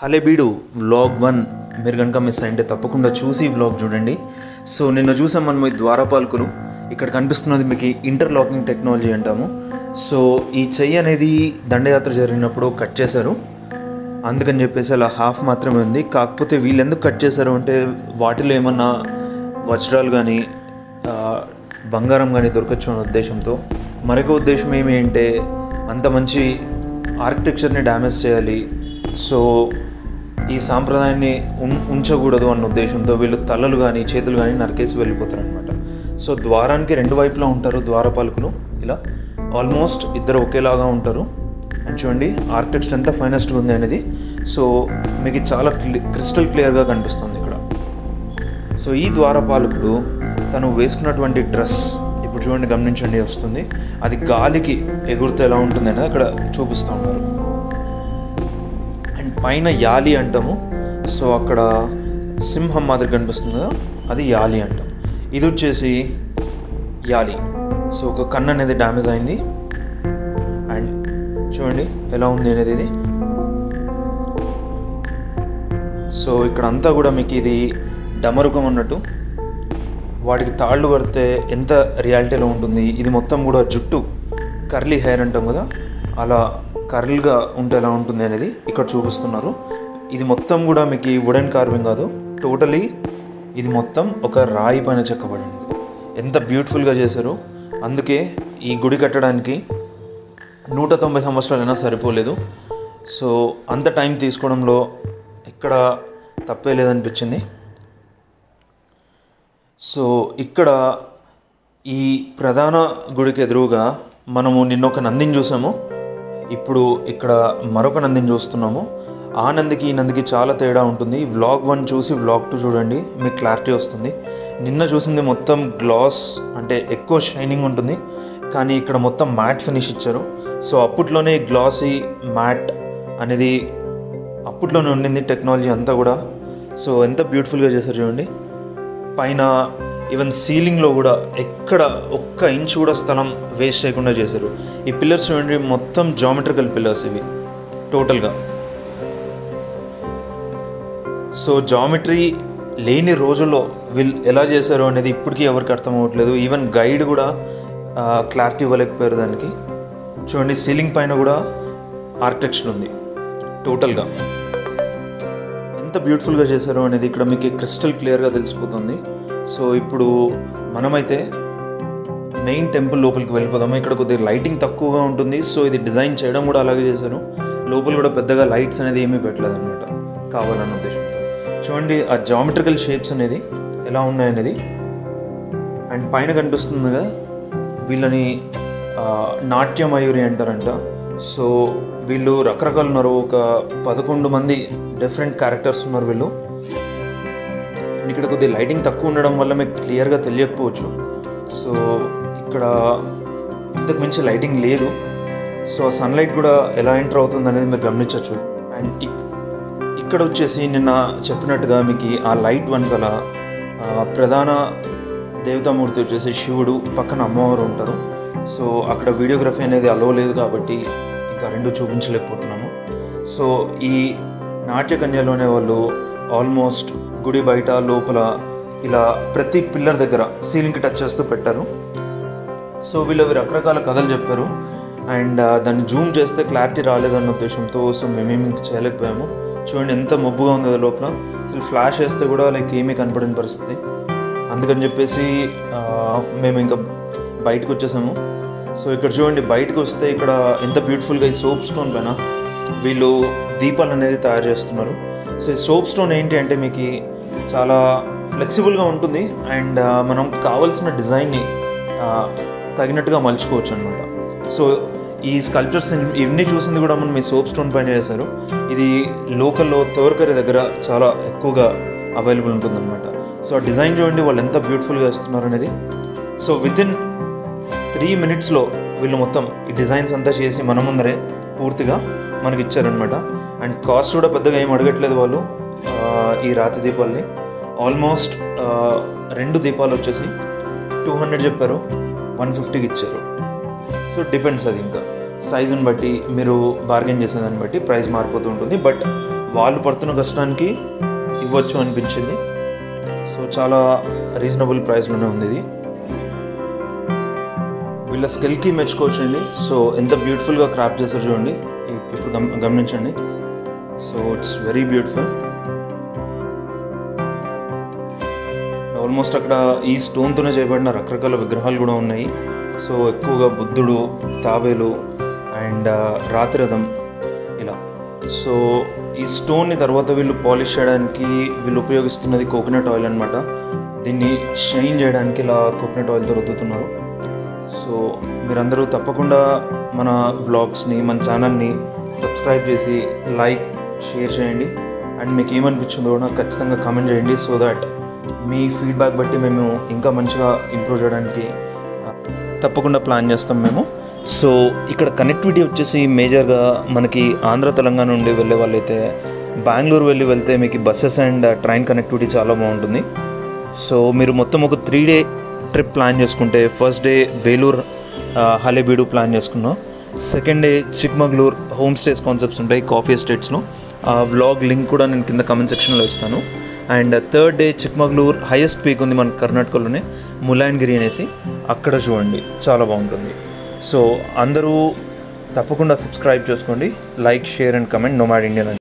హలెబీడు vlog one మీరు కనుక miss అయింటే తప్పకుండా చూసి వ్లాగ్ చూడండి సో నిన్న చూసాం మనం ఈ ద్వారపాలకులు ఇక్కడ కనిపిస్తున్నది మీకు ఇంటర్లాకింగ్ టెక్నాలజీ అంటాము సో ఈ చెయ్యి అనేది దండయాత్ర జరిగినప్పుడు కట్ చేశారు అందుకని చెప్పేసి అలా హాఫ్ మాత్రమే ఉంది కాకపోతే వీళ్ళు ఎందుకు కట్ చేశారు అంటే వాటిలో ఏమన్నా వజ్రాలు కానీ బంగారం కానీ దొరకచ్చు అనే ఉద్దేశంతో మరొక ఉద్దేశం ఏమి అంటే అంత మంచి ఆర్కిటెక్చర్ని డ్యామేజ్ చేయాలి సో ఈ సాంప్రదాయాన్ని ఉం ఉంచకూడదు అన్న ఉద్దేశంతో వీళ్ళు తలలు కానీ చేతులు కానీ నరికేసి వెళ్ళిపోతారు అనమాట సో ద్వారానికి రెండు వైపులా ఉంటారు ద్వారపాలకులు ఇలా ఆల్మోస్ట్ ఇద్దరు ఒకేలాగా ఉంటారు అండ్ చూడండి ఆర్కిటెక్చర్ ఎంత ఫైనెస్ట్గా ఉంది అనేది సో మీకు ఇది చాలా క్లి క్రిస్టల్ క్లియర్గా కనిపిస్తుంది ఇక్కడ సో ఈ ద్వారపాలకుడు తను వేసుకున్నటువంటి డ్రెస్ ఇప్పుడు చూడండి గమనించండి వస్తుంది అది గాలికి ఎగురుతూ ఎలా ఉంటుంది అనేది అక్కడ చూపిస్తూ ఉన్నారు అండ్ పైన యాలి అంటాము సో అక్కడ సింహం మాదిరి కనిపిస్తుంది కదా అది యాలి అంటాం ఇది వచ్చేసి యాలి సో ఒక కన్ను అనేది డ్యామేజ్ అయింది అండ్ చూడండి ఎలా ఉంది అనేది ఇది సో ఇక్కడ అంతా కూడా మీకు ఇది డమరుకం అన్నట్టు వాటికి తాళ్ళు కడితే ఎంత రియాలిటీలో ఉంటుంది ఇది మొత్తం కూడా జుట్టు కర్లీ హెయిర్ అంటాం కదా అలా కర్ల్గా ఉంటే ఎలా ఉంటుంది అనేది ఇక్కడ చూపిస్తున్నారు ఇది మొత్తం కూడా మీకు వుడెన్ కార్వింగ్ కాదు టోటలీ ఇది మొత్తం ఒక రాయి పైన చెక్కబడింది ఎంత బ్యూటిఫుల్గా చేశారు అందుకే ఈ గుడి కట్టడానికి నూట తొంభై సంవత్సరాలైనా సరిపోలేదు సో అంత టైం తీసుకోవడంలో ఎక్కడ తప్పే లేదనిపించింది సో ఇక్కడ ఈ ప్రధాన గుడికి ఎదురుగా మనము నిన్న ఒక నందిని చూసాము ఇప్పుడు ఇక్కడ మరొక నందిని చూస్తున్నాము ఆ నందికి ఈ నందికి చాలా తేడా ఉంటుంది వ్లాగ్ వన్ చూసి వ్లాగ్ టూ చూడండి మీకు క్లారిటీ వస్తుంది నిన్న చూసింది మొత్తం గ్లాస్ అంటే ఎక్కువ షైనింగ్ ఉంటుంది కానీ ఇక్కడ మొత్తం మ్యాట్ ఫినిష్ ఇచ్చారు సో అప్పట్లోనే గ్లాసీ మ్యాట్ అనేది అప్పట్లోనే ఉండింది టెక్నాలజీ అంతా కూడా సో ఎంత బ్యూటిఫుల్గా చేశారు చూడండి పైన ఈవెన్ సీలింగ్లో కూడా ఎక్కడ ఒక్క ఇంచ్ కూడా స్థలం వేస్ట్ చేయకుండా చేశారు ఈ పిల్లర్స్ చూడండి మొత్తం జామెట్రికల్ పిల్లర్స్ ఇవి టోటల్గా సో జామెట్రీ లేని రోజుల్లో వీళ్ళు ఎలా చేశారు అనేది ఇప్పటికీ ఎవరికి అర్థం అవ్వట్లేదు ఈవెన్ గైడ్ కూడా క్లారిటీ ఇవ్వలేకపోయారు దానికి చూడండి సీలింగ్ పైన కూడా ఆర్కిటెక్చర్ ఉంది టోటల్గా ఎంత బ్యూటిఫుల్గా చేశారు అనేది ఇక్కడ మీకు క్రిస్టల్ క్లియర్గా తెలిసిపోతుంది సో ఇప్పుడు మనమైతే మెయిన్ టెంపుల్ లోపలికి వెళ్ళిపోదాము ఇక్కడ కొద్దిగా లైటింగ్ తక్కువగా ఉంటుంది సో ఇది డిజైన్ చేయడం కూడా అలాగే చేశారు లోపల కూడా పెద్దగా లైట్స్ అనేది ఏమీ పెట్టలేదు అనమాట కావాలన్న ఉద్దేశంతో చూడండి ఆ జామెట్రికల్ షేప్స్ అనేది ఎలా ఉన్నాయనేది అండ్ పైన కనిపిస్తుందిగా వీళ్ళని నాట్య మయూరి అంటారంట సో వీళ్ళు రకరకాలు ఉన్నారు ఒక పదకొండు మంది డిఫరెంట్ క్యారెక్టర్స్ ఉన్నారు వీళ్ళు అండ్ ఇక్కడ కొద్దిగా లైటింగ్ తక్కువ ఉండడం వల్ల మీకు క్లియర్గా తెలియకపోవచ్చు సో ఇక్కడ ఇంతకు మించి లైటింగ్ లేదు సో సన్లైట్ కూడా ఎలా ఎంటర్ అవుతుంది అనేది మీరు గమనించవచ్చు అండ్ ఇక్కడ వచ్చేసి నిన్న చెప్పినట్టుగా మీకు ఆ లైట్ వెనకాల ప్రధాన దేవతామూర్తి వచ్చేసి శివుడు పక్కన అమ్మవారు ఉంటారు సో అక్కడ వీడియోగ్రఫీ అనేది అలో లేదు కాబట్టి ఇంకా రెండు చూపించలేకపోతున్నాము సో ఈ నాట్యకన్యలోనే వాళ్ళు ఆల్మోస్ట్ గుడి బయట లోపల ఇలా ప్రతి పిల్లర్ దగ్గర సీలింగ్కి టచ్ చేస్తూ పెట్టారు సో వీళ్ళు రకరకాల కథలు చెప్పారు అండ్ దాన్ని జూమ్ చేస్తే క్లారిటీ రాలేదన్న ఉద్దేశంతో సో మేమేమి చేయలేకపోయాము చూడండి ఎంత మబ్బుగా ఉంది అది లోపల అసలు ఫ్లాష్ వేస్తే కూడా లైక్ ఏమీ కనపడిన పరిస్థితి అందుకని చెప్పేసి మేము ఇంకా బయటకు వచ్చేసాము సో ఇక్కడ చూడండి బయటకు వస్తే ఇక్కడ ఎంత బ్యూటిఫుల్గా ఈ సోప్ స్టోన్ పైన వీళ్ళు దీపాలు అనేది తయారు చేస్తున్నారు సో ఈ సోప్ స్టోన్ ఏంటి అంటే మీకు చాలా ఫ్లెక్సిబుల్గా ఉంటుంది అండ్ మనం కావలసిన డిజైన్ని తగినట్టుగా మలుచుకోవచ్చు అనమాట సో ఈ స్కల్ప్చర్స్ ఇవన్నీ చూసింది కూడా మనం ఈ సోప్ స్టోన్ పైన వేశారు ఇది లోకల్లో తోరకరి దగ్గర చాలా ఎక్కువగా అవైలబుల్ ఉంటుందన్నమాట సో ఆ డిజైన్ చూడండి వాళ్ళు ఎంత బ్యూటిఫుల్గా వేస్తున్నారు అనేది సో విత్ ఇన్ త్రీ మినిట్స్లో వీళ్ళు మొత్తం ఈ డిజైన్స్ అంతా చేసి మన ముందరే పూర్తిగా మనకి ఇచ్చారనమాట అండ్ కాస్ట్ కూడా పెద్దగా ఏం అడగట్లేదు వాళ్ళు ఈ రాతి దీపాలని ఆల్మోస్ట్ రెండు దీపాలు వచ్చేసి టూ హండ్రెడ్ చెప్పారు వన్ ఫిఫ్టీకి ఇచ్చారు సో డిపెండ్స్ అది ఇంకా సైజుని బట్టి మీరు బార్గెన్ చేసేదాన్ని బట్టి ప్రైస్ మారిపోతూ ఉంటుంది బట్ వాళ్ళు పడుతున్న కష్టానికి ఇవ్వచ్చు అనిపించింది సో చాలా రీజనబుల్ ప్రైస్లోనే ఉంది ఇది వీళ్ళ స్కిల్కి మెచ్చుకోవచ్చండి సో ఎంత బ్యూటిఫుల్గా క్రాఫ్ట్ చేశారు చూడండి ఇ- ఇప్పుడు గమ గమనించండి so it's very beautiful almost అక్కడ ఈ స్టోన్తోనే చేయబడిన రకరకాల విగ్రహాలు కూడా ఉన్నాయి సో ఎక్కువగా బుద్ధుడు తాబేలు అండ్ రాతిరథం ఇలా సో ఈ స్టోన్ని తర్వాత వీళ్ళు పాలిష్ చేయడానికి వీళ్ళు ఉపయోగిస్తున్నది కోకోనట్ ఆయిల్ అనమాట దీన్ని షైన్ చేయడానికి ఇలా కోకోనట్ ఆయిల్తో రుద్దుతున్నారు సో మీరందరూ తప్పకుండా మన వ్లాగ్స్ని మన ఛానల్ని సబ్స్క్రైబ్ చేసి లైక్ షేర్ చేయండి అండ్ మీకు ఏమనిపించిందో కూడా ఖచ్చితంగా కామెంట్ చేయండి సో దట్ మీ ఫీడ్బ్యాక్ బట్టి మేము ఇంకా మంచిగా ఇంప్రూవ్ చేయడానికి ఆ, తప్పకుండా ప్లాన్ చేస్తాం మేము సో ఇక్కడ కనెక్టివిటీ వచ్చేసి మేజర్గా మనకి ఆంధ్ర తెలంగాణ నుండి వెళ్ళే వాళ్ళైతే బెంగళూరు వెళ్ళి వెళ్తే మీకు బస్సెస్ అండ్ ట్రైన్ కనెక్టివిటీ చాలా బాగుంటుంది సో మీరు మొత్తం ఒక త్రీ డే ట్రిప్ ప్లాన్ చేసుకుంటే ఫస్ట్ డే బేలూర్ ఆ, హలేబీడు ప్లాన్ చేసుకున్నాం second day Chikmagalur home stays concepts ఉంటాయి కాఫీ ఎస్టేట్స్లో ఆ వ్లాగ్ లింక్ కూడా నేను కింద కమెంట్ సెక్షన్లో ఇస్తాను and third day Chikmagalur highest peak ఉంది మన కర్ణాటకలోనే ములాయన్గిరి అనేసి అక్కడ చూడండి చాలా బాగుంటుంది సో అందరూ తప్పకుండా సబ్స్క్రైబ్ చేసుకోండి like share and comment nomad Indian